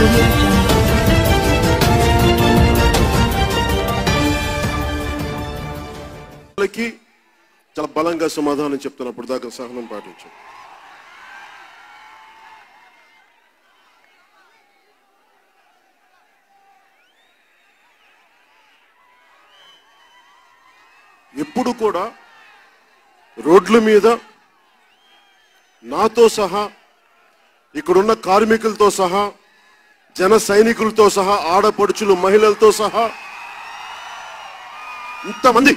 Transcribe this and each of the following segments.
audio jungle. వాళ్ళకి చాలా బలంగా సమాధానం చెప్తున్నప్పుడు దాకా సహనం పాటించు ఎప్పుడు కూడా రోడ్ల మీద నాతో సహా ఇక్కడున్న కార్మికులతో సహా జన సైనికులతో సహా ఆడపడుచులు మహిళలతో సహా ఇంతమంది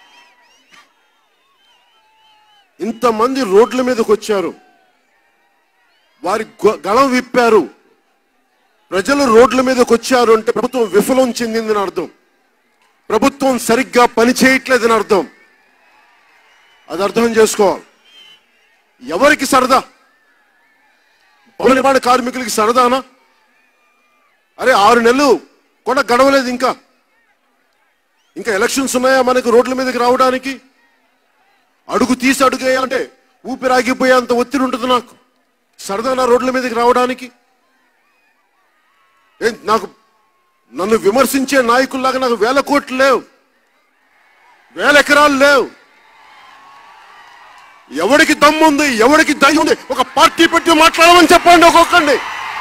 ఇంతమంది రోడ్ల మీదకి వచ్చారు వారి గొ- గళం విప్పారు ప్రజలు రోడ్ల మీదకి వచ్చారు అంటే ప్రభుత్వం విఫలం చెందిందని అర్థం ప్రభుత్వం సరిగ్గా పని చేయట్లేదని అర్థం అది అర్థం చేసుకోవాలి ఎవరికి సరదా భవన నిర్మాణ కార్మికులకి సరదానా అరే ఆరు నెలలు కూడా గడవలేదు ఇంకా ఇంకా ఎలక్షన్స్ ఉన్నాయా మనకు రోడ్ల మీదకి రావడానికి అడుగు తీసి అడుగు వేయాలంటే ఊపిరి ఆగిపోయేంత ఒత్తిడి ఉంటుంది నాకు సరదా నా రోడ్ల మీదకి రావడానికి ఏం నాకు నన్ను విమర్శించే నాయకుల్లాగా నాకు వేల కోట్లు లేవు వేల ఎకరాలు లేవు ఎవడికి దమ్ముంది ఎవడికి ధైర్యం ఉంది ఒక పార్టీ పెట్టి మాట్లాడమని చెప్పండి ఒక్కొక్కండి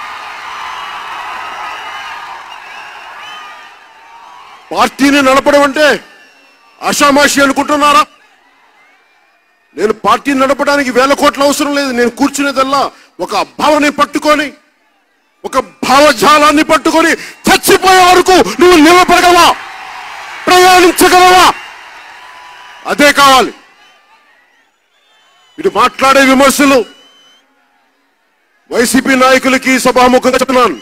పార్టీని నడపడం అంటే ఆషామాషి అనుకుంటున్నారా నేను పార్టీని నడపడానికి వేల కోట్ల అవసరం లేదు నేను కూర్చునేదల్లా ఒక భావని పట్టుకొని ఒక భావజాలాన్ని పట్టుకొని చచ్చిపోయే వరకు నువ్వు నిలబడగలవా ప్రయాణించగలవా అదే కావాలి ఇటు మాట్లాడే విమర్శలు వైసీపీ నాయకులకి సభాముఖంగా చెప్తున్నాను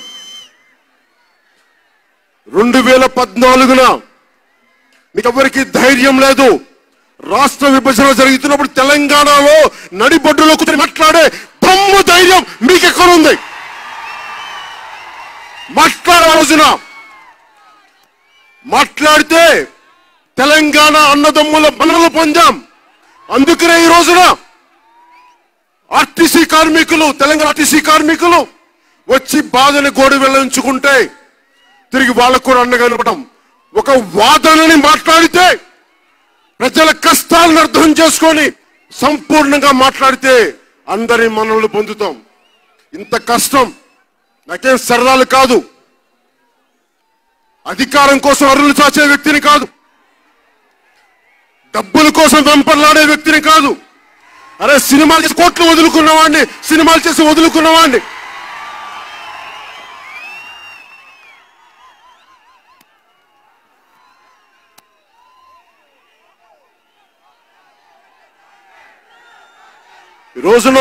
రెండు వేల పద్నాలుగున మీకెవ్వరికి ధైర్యం లేదు రాష్ట్ర విభజన జరుగుతున్నప్పుడు తెలంగాణలో నడిబొడ్డులో కూర్చొని మాట్లాడే దమ్ము ధైర్యం మీకు ఎక్కడ ఉంది మాట్లాడే రోజున మాట్లాడితే తెలంగాణ అన్నదమ్ముల మనలు పొందాం అందుకనే ఈ రోజున ఆర్టీసీ కార్మికులు తెలంగాణ ఆర్టీసీ కార్మికులు వచ్చి బాధని గోడు వెళ్ళించుకుంటే తిరిగి వాళ్ళకు కూడా అండగా నిలబడటం ఒక వాదనని మాట్లాడితే ప్రజల కష్టాలను అర్థం చేసుకొని సంపూర్ణంగా మాట్లాడితే అందరి మనల్ని పొందుతాం ఇంత కష్టం నాకేం సరదాలు కాదు అధికారం కోసం అరులు చాచే వ్యక్తిని కాదు డబ్బుల కోసం వెంపర్లాడే వ్యక్తిని కాదు అరే సినిమాలు చేసి కోట్లు వదులుకున్నవాడిని సినిమాలు చేసి వదులుకున్నవాడిని ఈ రోజున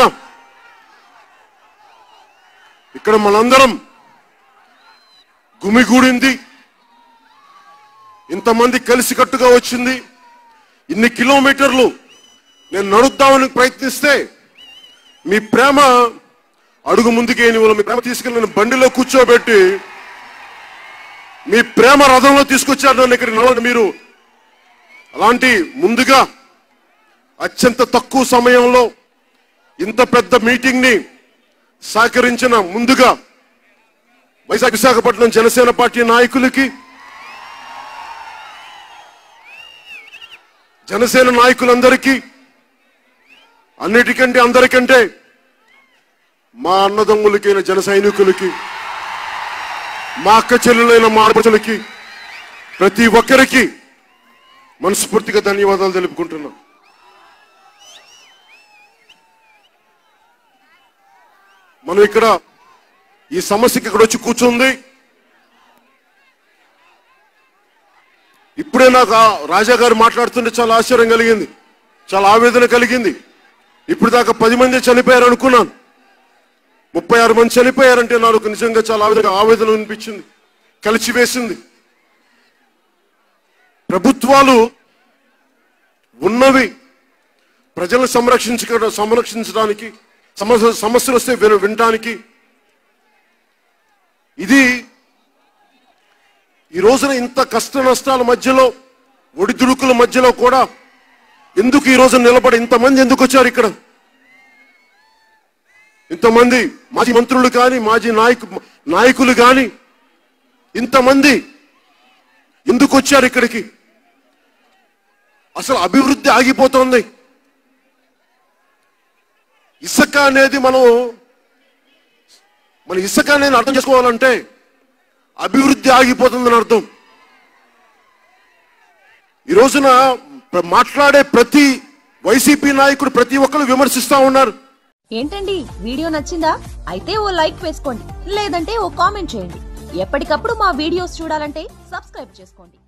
ఇక్కడ మనందరం గుమిగూడింది ఇంతమంది కలిసికట్టుగా వచ్చింది ఇన్ని కిలోమీటర్లు నేను నడుద్దామని ప్రయత్నిస్తే మీ ప్రేమ అడుగు ముందుకేని మీ ప్రేమ తీసుకెళ్ళి నన్ను బండిలో కూర్చోబెట్టి మీ ప్రేమ రథంలో తీసుకొచ్చారు నన్ను ఇక్కడ నిలబడి మీరు అలాంటి ముందుగా అత్యంత తక్కువ సమయంలో ఇంత పెద్ద మీటింగ్ ని సహకరించిన ముందుగా వైజాగ్ విశాఖపట్నం జనసేన పార్టీ నాయకులకి జనసేన నాయకులందరికీ అన్నిటికంటే అందరికంటే మా అన్నదమ్ములకైన జన సైనికులకి మా అక్క చెల్లెలైన మా ఆడపడుచులకి ప్రతి ఒక్కరికి మనస్ఫూర్తిగా ధన్యవాదాలు తెలుపుకుంటున్నాం మనం ఇక్కడ ఈ సమస్యకి ఇక్కడ వచ్చి కూర్చుంది ఇప్పుడే నాకు ఆ రాజా గారు మాట్లాడుతుంటే చాలా ఆశ్చర్యం కలిగింది చాలా ఆవేదన కలిగింది ఇప్పుడు దాకా పది మంది చనిపోయారు అనుకున్నాను ముప్పై ఆరు మంది చనిపోయారంటే నాకు నిజంగా చాలా ఆవేదన ఆవేదన అనిపించింది కలిసివేసింది ప్రభుత్వాలు ఉన్నవి ప్రజలను సంరక్షించ సంరక్షించడానికి సమస్య సమస్యలు వస్తే విన- వినడానికి ఇది ఈ రోజున ఇంత కష్ట నష్టాల మధ్యలో ఒడిదుడుకుల మధ్యలో కూడా ఎందుకు ఈ రోజు నిలబడి ఇంతమంది ఎందుకు వచ్చారు ఇక్కడ ఇంతమంది మాజీ మంత్రులు కానీ మాజీ నాయకు నాయకులు కానీ ఇంతమంది ఎందుకు వచ్చారు ఇక్కడికి అసలు అభివృద్ధి ఆగిపోతుంది ఇసుక అనేది మనం మన ఇసుక అనేది అర్థం చేసుకోవాలంటే అభివృద్ధి ఆగిపోతుందని అర్థం ఈ రోజున ప్ర- మాట్లాడే ప్రతి వైసీపీ నాయకుడు ప్రతి ఒక్కరు విమర్శిస్తా ఉన్నారు ఏంటండి వీడియో నచ్చిందా అయితే ఓ లైక్ వేసుకోండి లేదంటే ఓ కామెంట్ చేయండి ఎప్పటికప్పుడు మా వీడియోస్ చూడాలంటే సబ్స్క్రైబ్ చేసుకోండి